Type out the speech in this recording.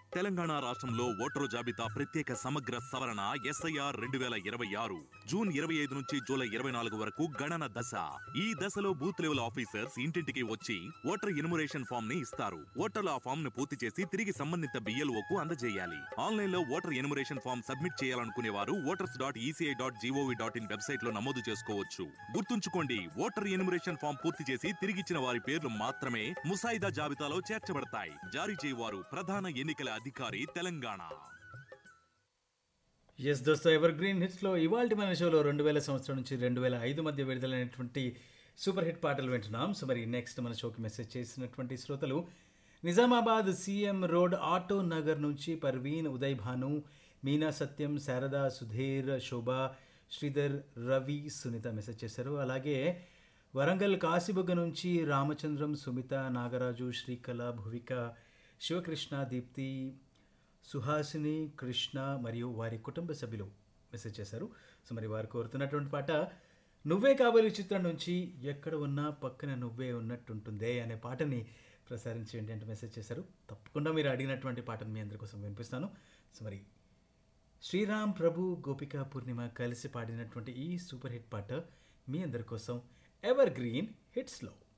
తెలంగాణ రాష్ట్రంలో ఓటరు జాబితా ప్రత్యేక సమగ్ర సవరణ ఎస్ఐఆర్ రెండు వేల ఇరవై ఆరు జూన్ ఇరవై ఐదు నుంచి జూలై ఇరవై నాలుగు వరకు గణన దశ ఈ దశలో బూత్ లెవెల్ ఆఫీసర్స్ ఇంటింటికి వచ్చి ఓటర్ ఇన్మురేషన్ ఫామ్ ని ఇస్తారు ఓటర్లు ఆ ఫామ్ ను పూర్తి చేసి తిరిగి సంబంధిత BLO కు అందజేయాలి ఆన్లైన్ లో ఓటర్ ఇన్మురేషన్ ఫామ్ సబ్మిట్ చేయాలనుకునే వారు voters dot ECI dot GOV dot in website లో నమోదు చేసుకోవచ్చు గుర్తుంచుకోండి ఓటర్ ఇన్మురేషన్ ఫామ్ పూర్తి చేసి తిరిగిచ్చిన వారి పేర్లు మాత్రమే ముసాయిదా జాబితాలో చేర్చబడతాయి జారీ చేయవారు ప్రధాన ఎన్నికల అధికారి తెలంగాణ ఎస్ దోస్తో ఎవర్ గ్రీన్ హిట్స్లో ఇవాళ మన షోలో రెండు వేల సంవత్సరం నుంచి రెండు వేల ఐదు మధ్య విడుదలైనటువంటి సూపర్ హిట్ పాటలు వింటున్నాం సో మరి నెక్స్ట్ మన షోకి మెసేజ్ చేసినటువంటి శ్రోతలు Nizamabad CM road auto Nagar నుంచి పర్వీన్ ఉదయ్ భాను మీనా సత్యం శారద సుధీర్ శోభ శ్రీధర్ రవి సునీత మెసేజ్ చేశారు అలాగే వరంగల్ కాశీబుగ్గ నుంచి రామచంద్రం సుమిత నాగరాజు శ్రీకళ భువిక శివకృష్ణ దీప్తి సుహాసిని కృష్ణ మరియు వారి కుటుంబ సభ్యులు మెసేజ్ చేశారు సో మరి వారు కోరుతున్నటువంటి పాట నువ్వే కాబోలు చిత్రం నుంచి ఎక్కడ ఉన్నా పక్కన నువ్వే ఉన్నట్టుంటుందే అనే పాటని ప్రసారించేయండి అంటే మెసేజ్ చేశారు తప్పకుండా మీరు అడిగినటువంటి పాటను మీ అందరి కోసం వినిపిస్తాను సో మరి శ్రీరామ్ ప్రభు గోపిక పూర్ణిమ కలిసి పాడినటువంటి ఈ సూపర్ హిట్ పాట మీ అందరి కోసం ఎవర్ గ్రీన్ హిట్స్లో